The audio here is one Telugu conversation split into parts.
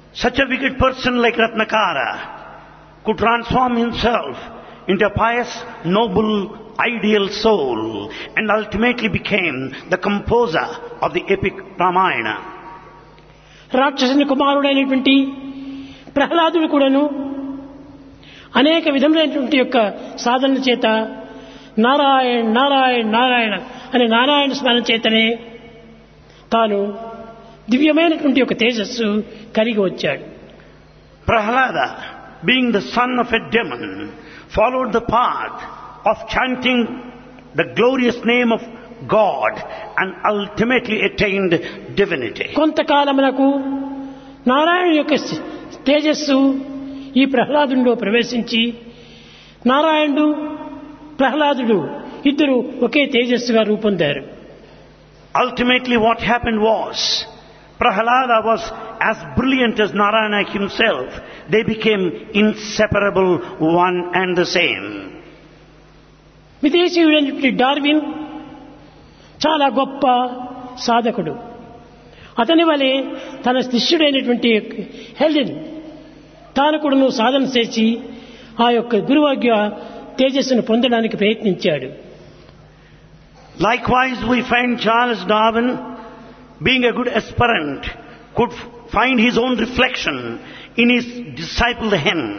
Such a wicked person like Ratnakara could transform himself into a pious, noble, ideal soul and ultimately became the composer of the epic Ramayana. రాక్షసుని కుమారుడైనటువంటి ప్రహ్లాదుడు కూడాను అనేక విధములైనటువంటి యొక్క సాధనల చేత నారాయణ నారాయణ నారాయణ అనే నారాయణ స్మరణ చేతనే తాను దివ్యమైనటువంటి ఒక తేజస్సు కలిగి వచ్చాడు Prahlada, being the son of a demon, followed the path of chanting the glorious name of God and ultimately attained divinity. కొంతకాలమునకు Narayana యొక్క తేజస్సు ఈ ప్రహ్లాదుడిలో ప్రవేశించి నారాయణుడు ప్రహ్లాదుడు ఇద్దరు ఒకే తేజస్సుగా రూపొందారు Ultimately what happened was, Prahlada was as brilliant as Narayana himself. They became inseparable, one and the same. విదేశీయుడైనటువంటి డార్విన్ చాలా గొప్ప సాధకుడు అతని వలె తన శిష్యుడైనటువంటి హెల్డెన్ తాను కూడాను సాధన చేసి ఆ యొక్క గురువాగ్య తేజస్సును పొందడానికి ప్రయత్నించాడు Likewise, we find Charles Darwin, being a good aspirant, could f- find his own reflection in his disciple the hen.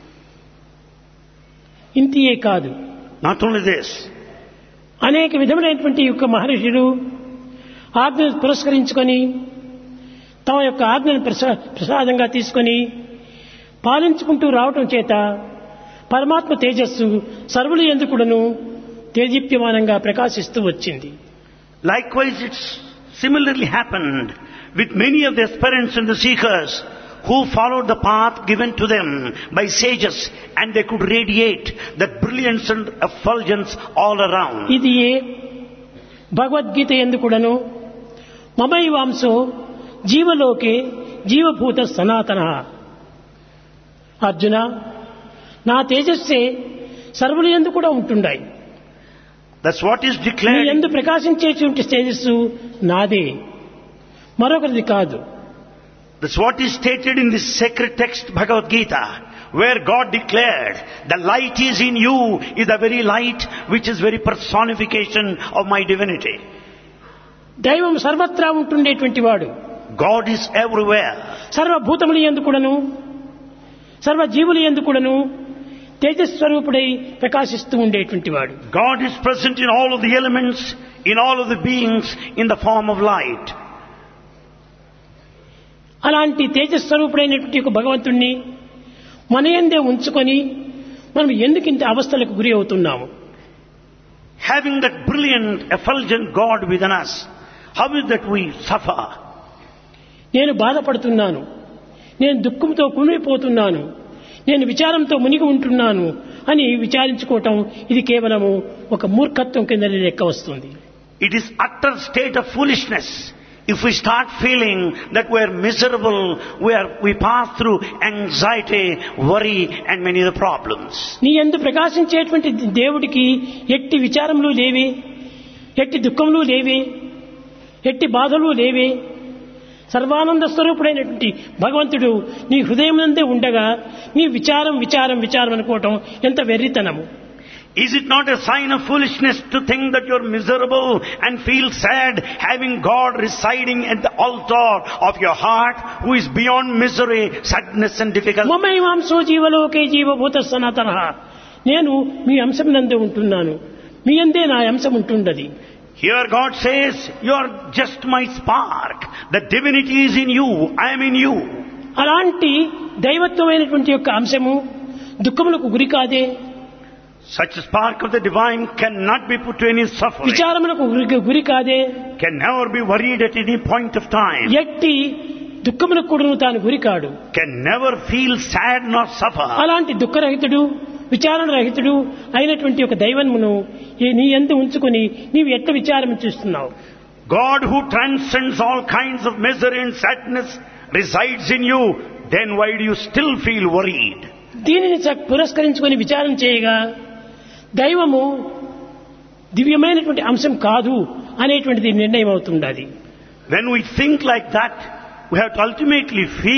ఇంతియే కాదు Not only this, అనేక విధములైనటువంటి యొక్క మహర్షులు ఆజ్ఞను పురస్కరించుకొని తమ యొక్క ఆజ్ఞను ప్రసా- ప్రసాదంగా తీసుకొని పాలించుకుంటూ రావటం చేత పరమాత్మ తేజస్సు సర్వులు ఎందుకుడను తేజీప్యమానంగా ప్రకాశిస్తూ వచ్చింది likewise it's similarly happened with many of the aspirants and the seekers who followed the path given to them by sages and they could radiate that brilliance and effulgence all around. ఇది ఏ భగవద్గీత ఎందుకుడను మమైవాంశో జీవలోకే జీవభూత సనాతన అర్జున నా తేజస్సే సర్వులు ఎందు కూడా ఉంటుండాయి That's what is నీ declared ఎందు ప్రకాశించేటువంటి తేజస్సు నాదే మరొకరిది కాదు That's what is stated in this sacred text Bhagavad Gita, where God declared, the light is in you is the very light which is very personification of my divinity. దైవం సర్వత్రా ఉంటుండేటువంటి వాడు God is everywhere. సర్వభూతములు ఎందుకుడను సర్వ జీవులు ఎందుకుడను తేజస్వరూపుడై ప్రకాశిస్తూ ఉండేటువంటి వాడు God is present in all of the elements, in all of the beings, in the form of light. అలాంటి తేజస్వరూపుడైనటువంటి ఒక భగవంతుణ్ణి మన ఎందే ఉంచుకొని మనం ఎందుకు ఇంత అవస్థలకు గురి అవుతున్నాము Having that brilliant, effulgent God within us, how is that we suffer? నేను బాధపడుతున్నాను నేను దుఃఖంతో కుమిలిపోతున్నాను నేను విచారంతో మునిగి ఉంటున్నాను అని విచారించుకోవటం ఇది కేవలము ఒక మూర్ఖత్వం కింద లెక్క వస్తుంది It is utter state of foolishness. If we start feeling that we are miserable, we, are, we pass through anxiety, worry and many other problems. నీ ఎందు ప్రకాశించేటువంటి దేవుడికి ఎట్టి విచారములు లేవే ఎట్టి దుఃఖములు లేవే ఎట్టి బాధలు లేవే సర్వానంద స్వరూపుడైనటువంటి భగవంతుడు నీ హృదయమునందే ఉండగా నీ విచారం విచారం విచారం అనుకోవటం ఎంత వెర్రితనము Is it not a sign of foolishness to think that you are miserable and feel sad having God residing at the altar of your heart who is beyond misery, sadness and difficulty? మమైవాంసో జీవలోకే జీవభూత సనాతన నేను మీ అంశం నందే ఉంటున్నాను మీ అందే నా అంశం ఉంటుండది Here God says, you are just my spark. The divinity is in you. I am in you. అలాంటి దైవత్వమైనటువంటి యొక్క అంశము దుఃఖములకు గురి కాదే Such a spark of the divine cannot be put to any suffering. విచారములకు గురి- గురి కాదే Can never be worried at any point of time. ఎట్టి దుఃఖములకు కూడాను తాను గురి కాడు Can never feel sad nor suffer. అలాంటి దుఃఖరహితుడు విచారణ రహితుడు అయినటువంటి ఒక దైవమును ఈ నీ ఎందు ఉంచుకొని నీవు ఎట్ట విచారం చేస్తున్నావు God who transcends all kinds of misery and sadness resides in you. Then why do you still feel worried? దీనిని చ- పురస్కరించుకొని విచారం చేయగా దైవము దివ్యమైనటువంటి అంశం కాదు అనేటువంటిది నిర్ణయం అవుతుండాలి When we think like that, we have to ultimately feel